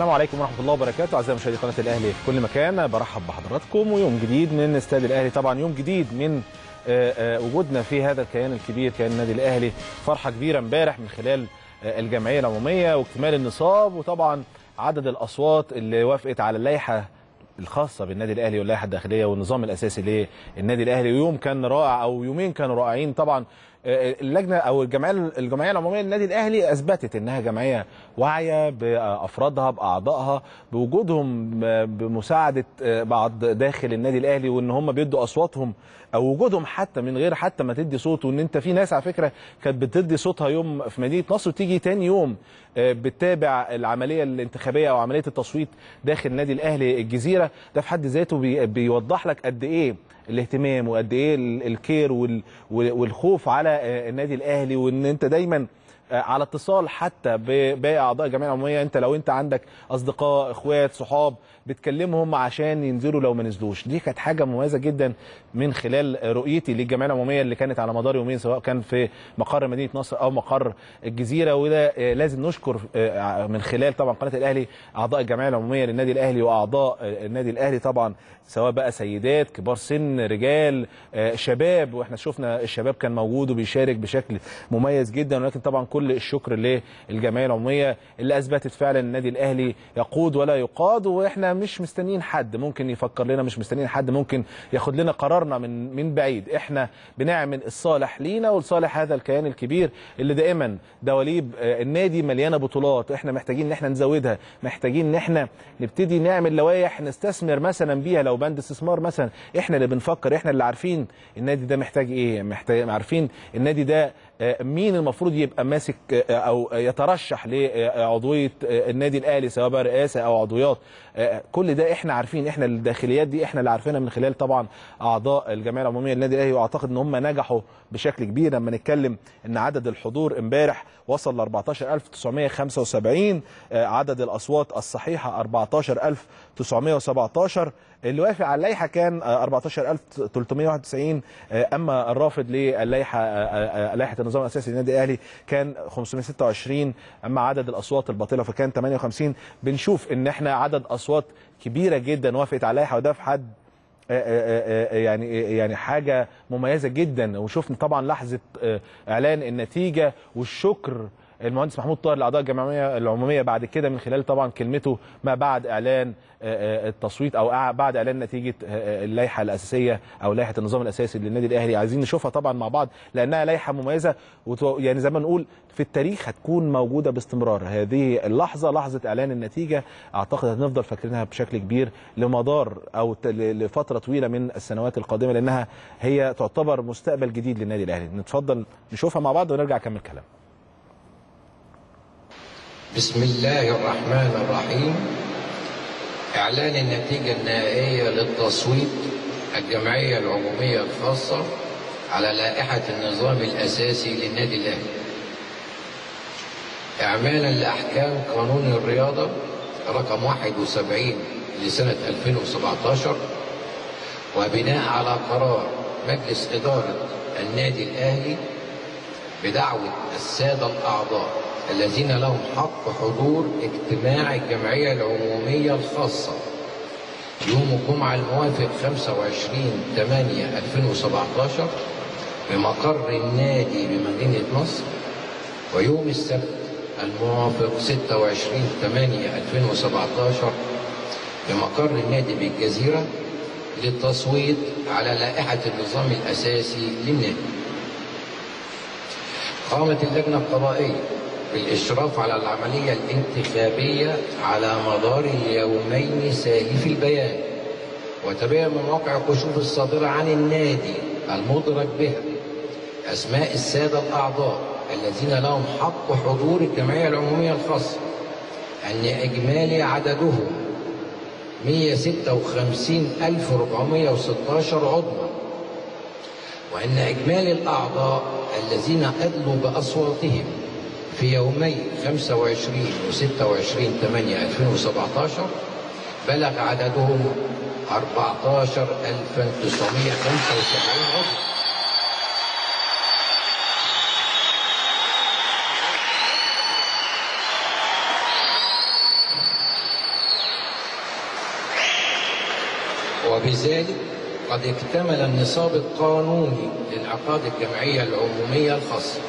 السلام عليكم ورحمه الله وبركاته اعزائي مشاهدي قناه الاهلي في كل مكان برحب بحضراتكم ويوم جديد من استاد الاهلي طبعا يوم جديد من آه، آه، وجودنا في هذا الكيان الكبير كيان النادي الاهلي فرحه كبيره امبارح من خلال آه، الجمعيه العموميه واكتمال النصاب وطبعا عدد الاصوات اللي وافقت على اللائحه الخاصه بالنادي الاهلي واللائحه الداخليه والنظام الاساسي للنادي الاهلي ويوم كان رائع او يومين كانوا رائعين طبعا آه، اللجنه او الجمعيه الجمعيه العموميه للنادي الاهلي اثبتت انها جمعيه واعيه بافرادها باعضائها بوجودهم آه، بمساعده آه، بعض داخل النادي الاهلي وان هم بيدوا اصواتهم او وجودهم حتى من غير حتى ما تدي صوت وان انت في ناس على فكره كانت بتدي صوتها يوم في مدينه نصر وتيجي تاني يوم آه، بتتابع العمليه الانتخابيه او عمليه التصويت داخل النادي الاهلي الجزيره ده في حد ذاته بي- بيوضح لك قد ايه الاهتمام وقد ايه ال- الكير وال- وال- والخوف على آه، النادي الاهلي وان انت دايما آه، على اتصال حتى بباقي اعضاء الجمعيه العموميه انت لو انت عندك اصدقاء اخوات صحاب بتكلمهم عشان ينزلوا لو ما نزلوش دي كانت حاجه مميزه جدا من خلال رؤيتي للجمعيه العموميه اللي كانت على مدار يومين سواء كان في مقر مدينه نصر او مقر الجزيره وده آه، لازم نشكر آه، من خلال طبعا قناه الاهلي اعضاء الجمعيه العموميه للنادي الاهلي واعضاء آه، النادي الاهلي طبعا سواء بقى سيدات كبار سن رجال آه، شباب واحنا شفنا الشباب كان موجود وبيشارك بشكل مميز جدا ولكن طبعا كل الشكر للجمعيه العموميه اللي اثبتت فعلا النادي الاهلي يقود ولا يقاد واحنا مش مستنيين حد ممكن يفكر لنا مش مستنيين حد ممكن ياخد لنا قرارنا من من بعيد احنا بنعمل الصالح لينا ولصالح هذا الكيان الكبير اللي دائما دواليب آه، النادي مليانه بطولات احنا محتاجين ان احنا نزودها محتاجين ان احنا نبتدي نعمل لوائح نستثمر مثلا بيها لو بند استثمار مثلا احنا اللي بنفكر احنا اللي عارفين النادي ده محتاج ايه محتاج عارفين النادي ده آه، مين المفروض يبقى ماسك آه، او يترشح لعضويه آه، النادي الاهلي سواء بقى رئاسه او عضويات آه، كل ده احنا عارفين احنا الداخليات دي احنا اللي عارفينها من خلال طبعا اعضاء الجمعيه العموميه للنادي الاهلي واعتقد ان هم نجحوا بشكل كبير لما نتكلم ان عدد الحضور امبارح وصل ل 14975 آه، عدد الاصوات الصحيحه 14917 اللي وافق على اللائحه كان آه، 14391 آه، اما الرافض للائحه آه، آه، لائحه النظام الاساسي للنادي الاهلي كان 526 اما عدد الاصوات الباطله فكان 58 بنشوف ان احنا عدد اصوات كبيره جدا وافقت على اللائحه وده في حد آه، آه، آه، يعني يعني حاجه مميزه جدا وشفنا طبعا لحظه آه، اعلان النتيجه والشكر المهندس محمود طاهر لاعضاء الجمعيه العموميه بعد كده من خلال طبعا كلمته ما بعد اعلان آه، آه، التصويت او أع- بعد اعلان نتيجه آه، آه، اللائحه الاساسيه او لائحه النظام الاساسي للنادي الاهلي عايزين نشوفها طبعا مع بعض لانها لائحه مميزه وتو- يعني زي ما نقول في التاريخ هتكون موجوده باستمرار هذه اللحظه لحظه اعلان النتيجه اعتقد هنفضل فاكرينها بشكل كبير لمدار او ت- ل- لفتره طويله من السنوات القادمه لانها هي تعتبر مستقبل جديد للنادي الاهلي نتفضل نشوفها مع بعض ونرجع نكمل كلام بسم الله الرحمن الرحيم إعلان النتيجة النهائية للتصويت الجمعية العمومية الخاصة على لائحة النظام الأساسي للنادي الأهلي إعمالا لأحكام قانون الرياضة رقم 71 لسنة 2017 وبناء على قرار مجلس إدارة النادي الأهلي بدعوة السادة الأعضاء الذين لهم حق حضور اجتماع الجمعية العمومية الخاصة يوم الجمعة الموافق 25 8 2017 بمقر النادي بمدينة نصر ويوم السبت الموافق 26 8 2017 بمقر النادي بالجزيرة للتصويت على لائحة النظام الأساسي للنادي قامت اللجنة القضائية بالإشراف على العملية الانتخابية على مدار اليومين سالف البيان وتبين من موقع الكشوف الصادرة عن النادي المدرك بها أسماء السادة الأعضاء الذين لهم حق حضور الجمعية العمومية الخاصة أن إجمالي عددهم 156416 عضوا وأن إجمالي الأعضاء الذين أدلوا بأصواتهم في يومي 25 و 26 8 2017 بلغ عددهم 14975 عضو وبذلك قد اكتمل النصاب القانوني للعقاد الجمعية العمومية الخاصة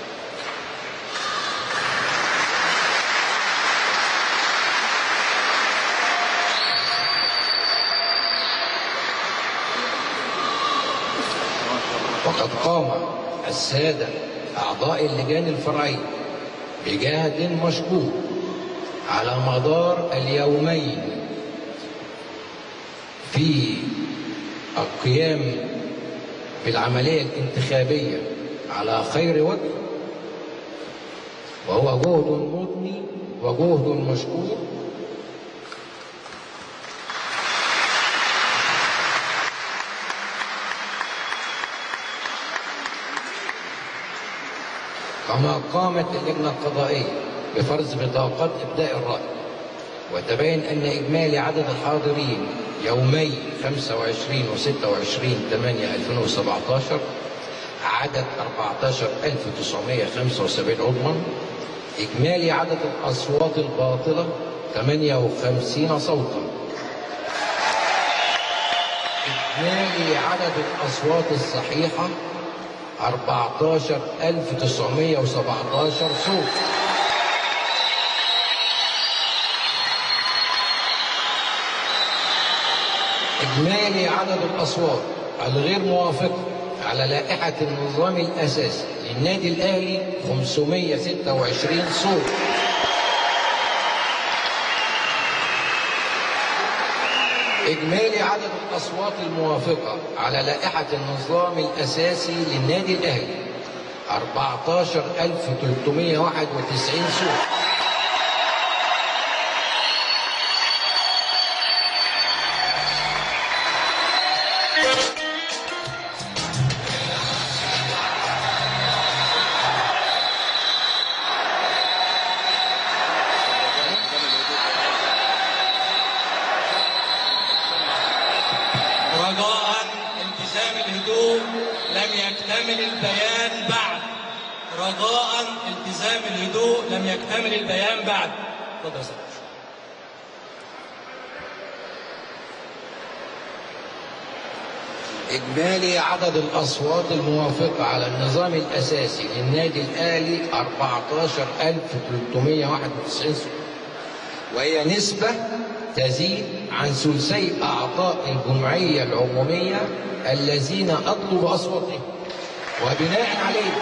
وقد قام السادة أعضاء اللجان الفرعية بجهد مشكور على مدار اليومين في القيام بالعملية الانتخابية على خير وجه وهو جهد مضني وجهد مشكور كما قامت اللجنة القضائية بفرز بطاقات إبداء الرأي وتبين أن إجمالي عدد الحاضرين يومي 25 و 26 8 2017 عدد 14975 عضوا إجمالي عدد الأصوات الباطلة 58 صوتا إجمالي عدد الأصوات الصحيحة 14917 صوت إجمالي عدد الأصوات الغير موافقة على لائحة النظام الأساسي للنادي الأهلي 526 صوت إجمالي عدد الأصوات الموافقة على لائحة النظام الأساسي للنادي الأهلي 14391 صوت رجاء التزام الهدوء لم يكتمل البيان بعد رجاء التزام الهدوء لم يكتمل البيان بعد اتفضل يا سيدي. إجمالي عدد الأصوات الموافقة على النظام الأساسي للنادي الأهلي 14391 صوت وهي نسبة تزيد عن ثلثي أعضاء الجمعية العمومية الذين أطلب أصواتهم وبناء عليه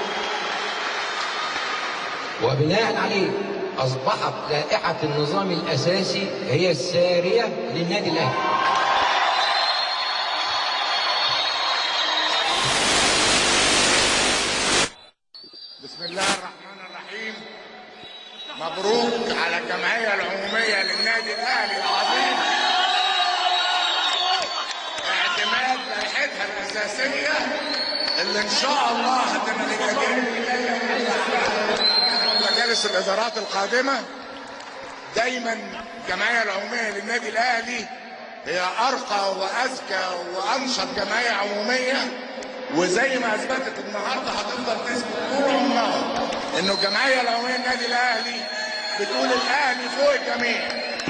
وبناء عليه أصبحت لائحة النظام الأساسي هي السارية للنادي الأهلي بسم الله الرحمن الرحيم مبروك على الجمعية العمومية للنادي الأهلي العظيم اعتماد لائحتها الأساسية اللي إن شاء الله هتبقى مجالس الإدارات القادمة دايما الجمعية العمومية للنادي الأهلي هي أرقى وأذكى وأنشط جمعية عمومية وزي ما اثبتت النهارده هتفضل تثبت طول عمرها انه الجمعيه العموميه النادي الاهلي بتقول الاهلي فوق الجميع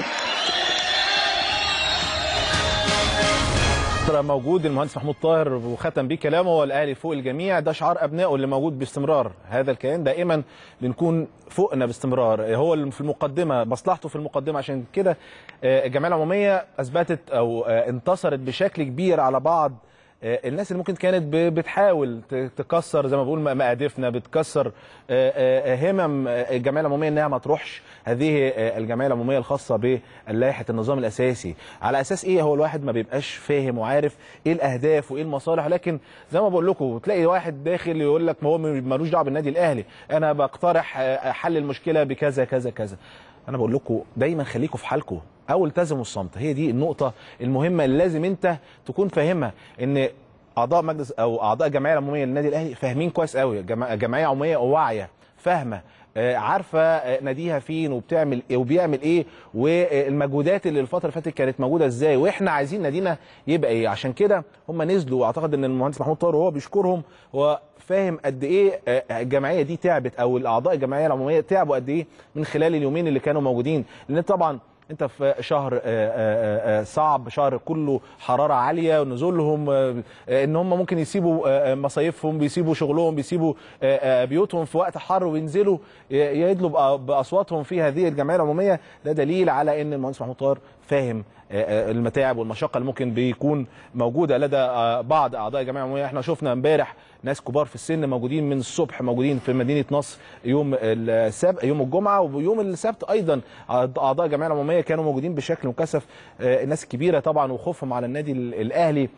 موجود المهندس محمود طاهر وختم بيه كلامه هو الاهلي فوق الجميع ده شعار ابنائه اللي موجود باستمرار هذا الكيان دائما بنكون فوقنا باستمرار هو اللي في المقدمه مصلحته في المقدمه عشان كده آه، الجمعيه العموميه اثبتت او آه، انتصرت بشكل كبير على بعض آه، الناس اللي ممكن كانت ب- بتحاول ت- تكسر زي ما بقول م- مقادفنا بتكسر آه، آه، همم آه، الجمعيه العموميه انها ما تروحش هذه آه، الجمعيه العموميه الخاصه بلائحه النظام الاساسي على اساس ايه هو الواحد ما بيبقاش فاهم وعارف ايه الاهداف وايه المصالح لكن زي ما بقول لكم تلاقي واحد داخل يقول لك ما هو ملوش دعوه بالنادي الاهلي انا بقترح آه، حل المشكله بكذا كذا كذا انا بقول لكم دايما خليكم في حالكم او التزموا الصمت هي دي النقطه المهمه اللي لازم انت تكون فاهمها ان اعضاء مجلس او اعضاء الجمعيه العموميه للنادي الاهلي فاهمين كويس قوي جمع- جمعيه عموميه واعيه فاهمه آه، عارفه آه، ناديها فين وبتعمل ايه وبيعمل ايه والمجهودات اللي الفتره اللي فاتت كانت موجوده ازاي واحنا عايزين نادينا يبقى ايه عشان كده هم نزلوا واعتقد ان المهندس محمود طاهر وهو بيشكرهم هو فاهم قد ايه آه، الجمعيه دي تعبت او الاعضاء الجمعيه العموميه تعبوا قد ايه من خلال اليومين اللي كانوا موجودين لان طبعا انت في شهر آه، آه، آه، صعب شهر كله حراره عاليه ونزولهم آه، آه، ان هم ممكن يسيبوا آه، آه، مصايفهم بيسيبوا شغلهم بيسيبوا آه، آه، بيوتهم في وقت حر وينزلوا ي- يدلوا بأ- باصواتهم في هذه الجمعيه العموميه ده دليل على ان المهندس محمود طاهر فاهم آه، آه، المتاعب والمشقه اللي ممكن بيكون موجوده لدى آه، بعض اعضاء الجمعيه العموميه احنا شفنا امبارح ناس كبار في السن موجودين من الصبح موجودين في مدينه نصر يوم السبت يوم الجمعه ويوم السبت ايضا اعضاء الجمعيه العموميه كانوا موجودين بشكل مكثف آه، الناس الكبيره طبعا وخوفهم على النادي ال- الاهلي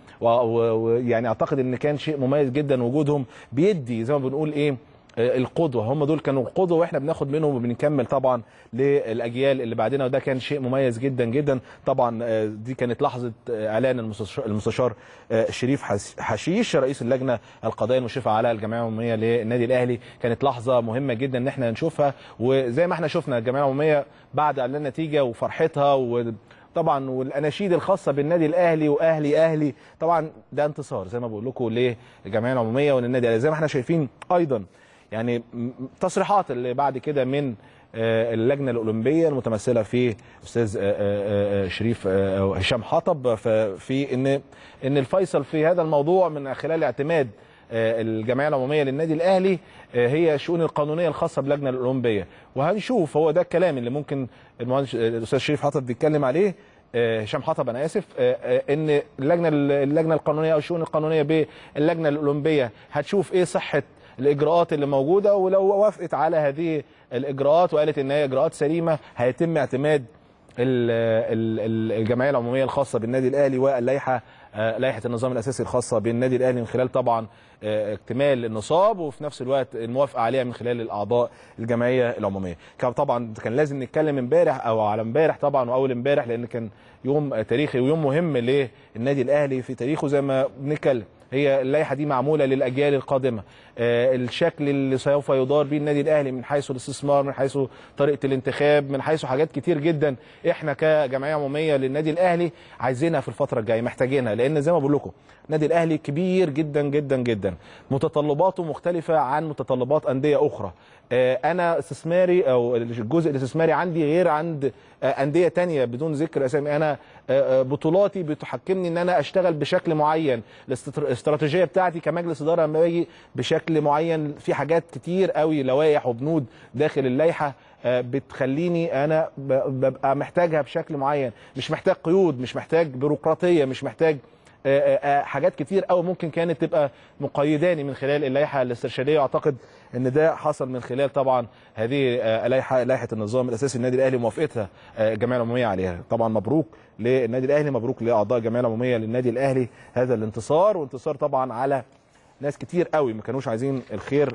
ويعني اعتقد ان كان شيء مميز جدا وجودهم بيدي زي ما بنقول ايه آه، القدوه هم دول كانوا القدوه واحنا بناخد منهم وبنكمل طبعا للاجيال اللي بعدنا وده كان شيء مميز جدا جدا طبعا آه، دي كانت لحظه آه، اعلان المستشار, المستشار آه، شريف حس- حشيش رئيس اللجنه القضائيه المشرفه على الجمعيه العموميه للنادي الاهلي كانت لحظه مهمه جدا ان احنا نشوفها وزي ما احنا شفنا الجمعيه العموميه بعد اعلان النتيجه وفرحتها و طبعا والاناشيد الخاصه بالنادي الاهلي واهلي اهلي طبعا ده انتصار زي ما بقول لكم للجمعيه العموميه وللنادي الاهلي زي ما احنا شايفين ايضا يعني م- تصريحات اللي بعد كده من آه، اللجنه الاولمبيه المتمثله في استاذ آه، آه، آه، شريف آه، أو هشام حطب ف- في ان ان الفيصل في هذا الموضوع من خلال اعتماد آه، الجمعيه العموميه للنادي الاهلي آه، هي الشؤون القانونيه الخاصه باللجنه الاولمبيه وهنشوف هو ده الكلام اللي ممكن المهندس آه، الاستاذ شريف حطب بيتكلم عليه آه، هشام حطب انا اسف آه، آه، ان اللجنه اللجنه القانونيه او الشؤون القانونيه باللجنه الاولمبيه هتشوف ايه صحه الاجراءات اللي موجوده ولو وافقت على هذه الاجراءات وقالت ان هي اجراءات سليمه هيتم اعتماد ال- ال- ال- الجمعيه العموميه الخاصه بالنادي الاهلي واللائحه آه، لائحه النظام الاساسي الخاصه بالنادي الاهلي من خلال طبعا آه، اكتمال النصاب وفي نفس الوقت الموافقه عليها من خلال الاعضاء الجمعيه العموميه كان طبعا كان لازم نتكلم امبارح او على امبارح طبعا واول امبارح لان كان يوم آه، تاريخي ويوم مهم للنادي الاهلي في تاريخه زي ما بنتكلم هي اللائحه دي معموله للاجيال القادمه آه، الشكل اللي سوف يدار به النادي الاهلي من حيث الاستثمار من حيث طريقه الانتخاب من حيث حاجات كتير جدا احنا كجمعيه عموميه للنادي الاهلي عايزينها في الفتره الجايه محتاجينها لان زي ما بقول لكم النادي الاهلي كبير جدا جدا جدا متطلباته مختلفه عن متطلبات انديه اخرى آه، انا استثماري او الجزء الاستثماري عندي غير عند آه، انديه تانية بدون ذكر اسامي انا آه، آه، بطولاتي بتحكمني ان انا اشتغل بشكل معين الاستر- الاستراتيجيه بتاعتي كمجلس اداره لما باجي بشكل معين في حاجات كتير قوي لوائح وبنود داخل اللائحه آه، بتخليني انا ب- ببقى محتاجها بشكل معين مش محتاج قيود مش محتاج بيروقراطيه مش محتاج آه، آه، آه، حاجات كتير قوي ممكن كانت تبقى مقيداني من خلال اللائحه الاسترشاديه واعتقد ان ده حصل من خلال طبعا هذه آه، اللائحه لائحه النظام الاساسي للنادي الاهلي وموافقتها آه، الجمعيه العموميه عليها طبعا مبروك للنادي الاهلي مبروك لاعضاء الجمعيه العموميه للنادي الاهلي هذا الانتصار وانتصار طبعا على ناس كتير قوي ما كانوش عايزين الخير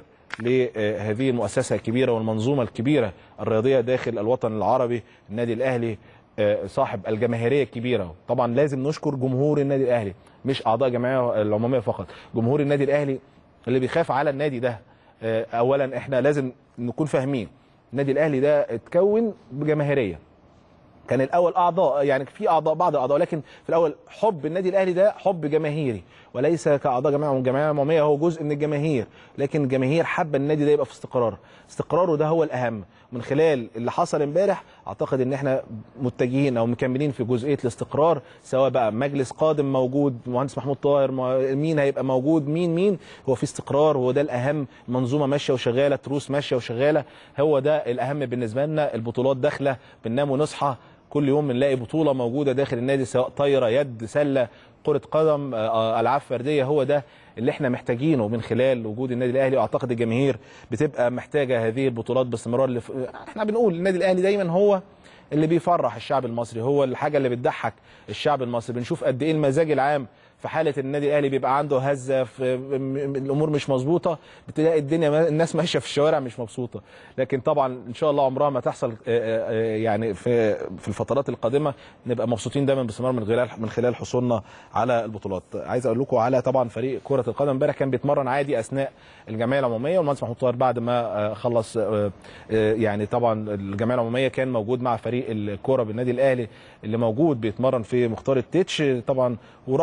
لهذه المؤسسه الكبيره والمنظومه الكبيره الرياضيه داخل الوطن العربي النادي الاهلي آه، صاحب الجماهيريه الكبيره طبعا لازم نشكر جمهور النادي الاهلي مش اعضاء الجمعيه العموميه فقط جمهور النادي الاهلي اللي بيخاف على النادي ده آه، اولا احنا لازم نكون فاهمين النادي الاهلي ده اتكون بجماهيريه كان الاول اعضاء يعني في اعضاء بعض الاعضاء لكن في الاول حب النادي الاهلي ده حب جماهيري وليس كاعضاء جماعه الجمعيه العموميه هو جزء من الجماهير لكن الجماهير حابه النادي ده يبقى في استقرار استقراره ده هو الاهم من خلال اللي حصل امبارح اعتقد ان احنا متجهين او مكملين في جزئيه الاستقرار سواء بقى مجلس قادم موجود مهندس محمود طاهر ما- مين هيبقى موجود مين مين هو في استقرار هو ده الاهم منظومه ماشيه وشغاله تروس ماشيه وشغاله هو ده الاهم بالنسبه لنا البطولات داخله بننام ونصحى كل يوم بنلاقي بطوله موجوده داخل النادي سواء طايره يد سله كره قدم آه، آه، العاب فرديه هو ده اللي احنا محتاجينه من خلال وجود النادي الاهلي واعتقد الجماهير بتبقى محتاجه هذه البطولات باستمرار اللي في- احنا بنقول النادي الاهلي دايما هو اللي بيفرح الشعب المصري هو الحاجه اللي بتضحك الشعب المصري بنشوف قد ايه المزاج العام في حاله النادي الاهلي بيبقى عنده هزه في م- م- الامور مش مظبوطه بتلاقي الدنيا ما- الناس ماشيه في الشوارع مش مبسوطه لكن طبعا ان شاء الله عمرها ما تحصل آه، آه، آه، يعني في في الفترات القادمه نبقى مبسوطين دايما باستمرار من خلال من خلال حصولنا على البطولات عايز اقول لكم على طبعا فريق كره القدم امبارح كان بيتمرن عادي اثناء الجمعيه العموميه والمهندس محمود طاهر بعد ما آه، خلص آه، آه، يعني طبعا الجمعيه العموميه كان موجود مع فريق الكوره بالنادي الاهلي اللي موجود بيتمرن في مختار التتش طبعا وراحوا بعد كده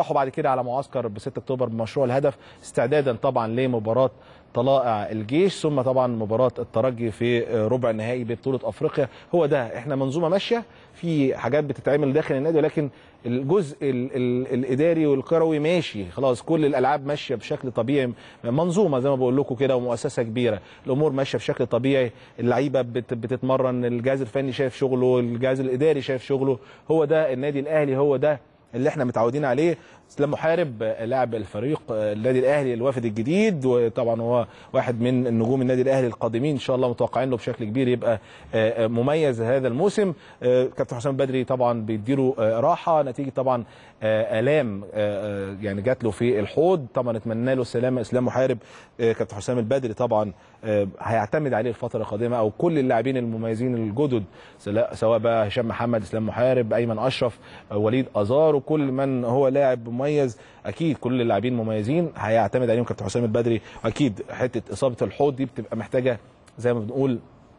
على معسكر ب 6 اكتوبر بمشروع الهدف استعدادا طبعا لمباراه طلائع الجيش ثم طبعا مباراه الترجي في ربع النهائي ببطوله افريقيا هو ده احنا منظومه ماشيه في حاجات بتتعمل داخل النادي ولكن الجزء ال ال الاداري والكروي ماشي خلاص كل الالعاب ماشيه بشكل طبيعي منظومه زي ما بقول لكم كده ومؤسسه كبيره الامور ماشيه بشكل طبيعي اللعيبه بت بتتمرن الجهاز الفني شايف شغله الجهاز الاداري شايف شغله هو ده النادي الاهلي هو ده اللي احنا متعودين عليه اسلام محارب لاعب الفريق النادي الاهلي الوافد الجديد وطبعا هو واحد من النجوم النادي الاهلي القادمين ان شاء الله متوقعين له بشكل كبير يبقى مميز هذا الموسم كابتن حسام بدري طبعا بيديله راحه نتيجه طبعا الام يعني جات له في الحوض طبعا نتمنى له السلامه اسلام محارب كابتن حسام البدري طبعا هيعتمد عليه الفتره القادمه او كل اللاعبين المميزين الجدد سواء بقى هشام محمد اسلام محارب ايمن اشرف وليد ازار وكل من هو لاعب مميز اكيد كل اللاعبين مميزين هيعتمد عليهم كابتن حسام البدري واكيد حته اصابه الحوض دي بتبقى محتاجه زي ما بنقول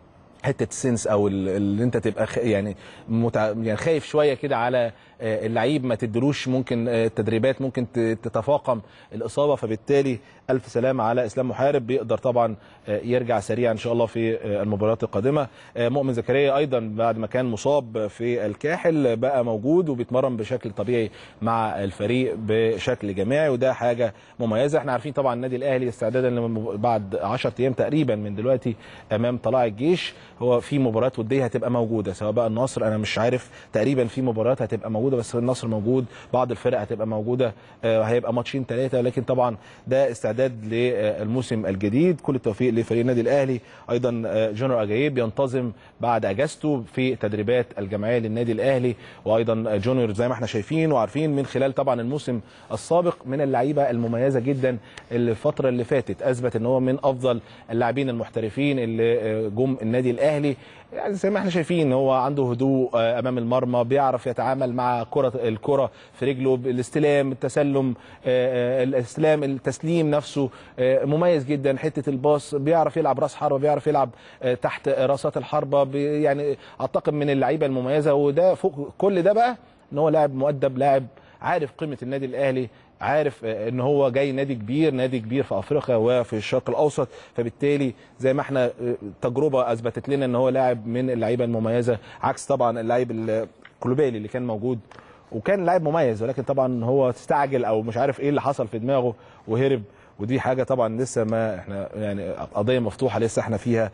حته السنس او اللي انت تبقى يعني متع... يعني خايف شويه كده على اللعيب ما تدلوش ممكن التدريبات ممكن تتفاقم الاصابه فبالتالي الف سلامه على اسلام محارب بيقدر طبعا يرجع سريعا ان شاء الله في المباريات القادمه مؤمن زكريا ايضا بعد ما كان مصاب في الكاحل بقى موجود وبيتمرن بشكل طبيعي مع الفريق بشكل جماعي وده حاجه مميزه احنا عارفين طبعا النادي الاهلي استعدادا بعد 10 ايام تقريبا من دلوقتي امام طلائع الجيش هو في مباريات وديه هتبقى موجوده سواء بقى النصر انا مش عارف تقريبا في مباريات هتبقى موجوده بس النصر موجود بعض الفرق هتبقى موجوده هيبقى ماتشين ثلاثه لكن طبعا ده استعداد للموسم الجديد كل التوفيق لفريق النادي الاهلي ايضا جونر اجايب ينتظم بعد اجازته في تدريبات الجمعيه للنادي الاهلي وايضا جونيور زي ما احنا شايفين وعارفين من خلال طبعا الموسم السابق من اللعيبه المميزه جدا الفتره اللي فاتت اثبت ان هو من افضل اللاعبين المحترفين اللي جم النادي الاهلي يعني زي ما احنا شايفين هو عنده هدوء امام المرمى بيعرف يتعامل مع كره الكره في رجله الاستلام التسلم الاستلام التسليم نفسه مميز جدا حته الباص بيعرف يلعب راس حربه بيعرف يلعب تحت راسات الحربه يعني اعتقد من اللعيبه المميزه وده فوق كل ده بقى ان هو لاعب مؤدب لاعب عارف قيمه النادي الاهلي عارف ان هو جاي نادي كبير نادي كبير في افريقيا وفي الشرق الاوسط فبالتالي زي ما احنا تجربه اثبتت لنا ان هو لاعب من اللعيبه المميزه عكس طبعا اللاعب الكلوبالي اللي كان موجود وكان لاعب مميز ولكن طبعا هو استعجل او مش عارف ايه اللي حصل في دماغه وهرب ودي حاجه طبعا لسه ما احنا يعني قضيه مفتوحه لسه احنا فيها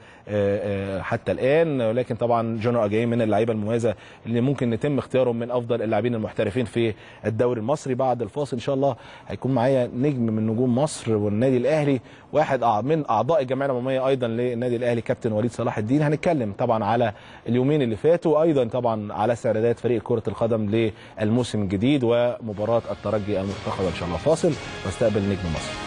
حتى الان ولكن طبعا جونو اجاي من اللعيبه المميزه اللي ممكن يتم اختيارهم من افضل اللاعبين المحترفين في الدوري المصري بعد الفاصل ان شاء الله هيكون معايا نجم من نجوم مصر والنادي الاهلي واحد من اعضاء الجمعيه العموميه ايضا للنادي الاهلي كابتن وليد صلاح الدين هنتكلم طبعا على اليومين اللي فاتوا وايضا طبعا على استعدادات فريق كره القدم للموسم الجديد ومباراه الترجي المرتقبه ان شاء الله فاصل واستقبل نجم مصر